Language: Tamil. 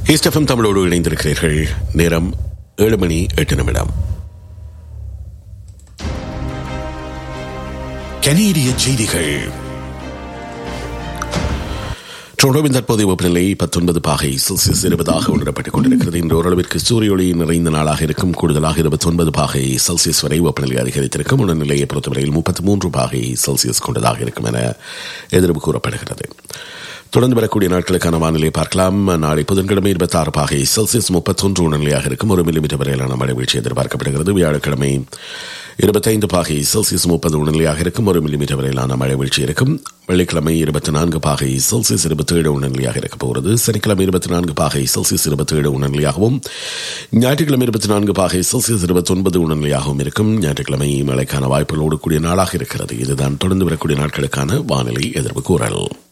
ஈஸ்டஃபம் தமிழோடு இணைந்திருக்கிறீர்கள் நேரம் ஏழு மணி எட்டு நிமிடம் கனேடிய செய்திகள் டொரண்டோவின் தற்போதைய வெப்பநிலை பத்தொன்பது பாகை செல்சியஸ் இருபதாக உணரப்பட்டுக் கொண்டிருக்கிறது இன்று ஓரளவிற்கு சூரிய ஒளி நிறைந்த நாளாக இருக்கும் கூடுதலாக இருபத்தி ஒன்பது பாகை செல்சியஸ் வரை வெப்பநிலை அதிகரித்திருக்கும் உடல்நிலையை பொறுத்தவரையில் முப்பத்தி மூன்று பாகை செல்சியஸ் கொண்டதாக இருக்கும் என எதிர்ப்பு கூறப்படுகிறது தொடர்ந்து வரக்கூடிய நாட்களுக்கான வானிலை பார்க்கலாம் நாளை புதன்கிழமை இருபத்தி ஆறு பாகை செல்சியஸ் முப்பத்தொன்று உணர்நிலையாக இருக்கும் ஒரு மில்லிமீட்டர் வரையிலான மழை வீழ்ச்சி எதிர்பார்க்கப்படுகிறது வியாழக்கிழமை இருபத்தைந்து பாகை செல்சியஸ் முப்பது உணர்நிலையாக இருக்கும் ஒரு மில்லிமீட்டர் வரையிலான மழை வீழ்ச்சி இருக்கும் வெள்ளிக்கிழமை இருபத்தி நான்கு பாகை செல்சியஸ் இருபத்தி ஏழு உணர்நிலையாக இருக்க போகிறது சனிக்கிழமை இருபத்தி நான்கு பாகை செல்சியஸ் இருபத்தி ஏழு உணர்நிலையாகவும் ஞாயிற்றுக்கிழமை இருபத்தி நான்கு பாகை செல்சியஸ் இருபத்தி ஒன்பது உணர்நிலையாகவும் இருக்கும் ஞாயிற்றுக்கிழமை மழைக்கான வாய்ப்புகளோடு கூடிய நாளாக இருக்கிறது இதுதான் தொடர்ந்து வரக்கூடிய நாட்களுக்கான வானிலை எதிர்ப்பு கூறல்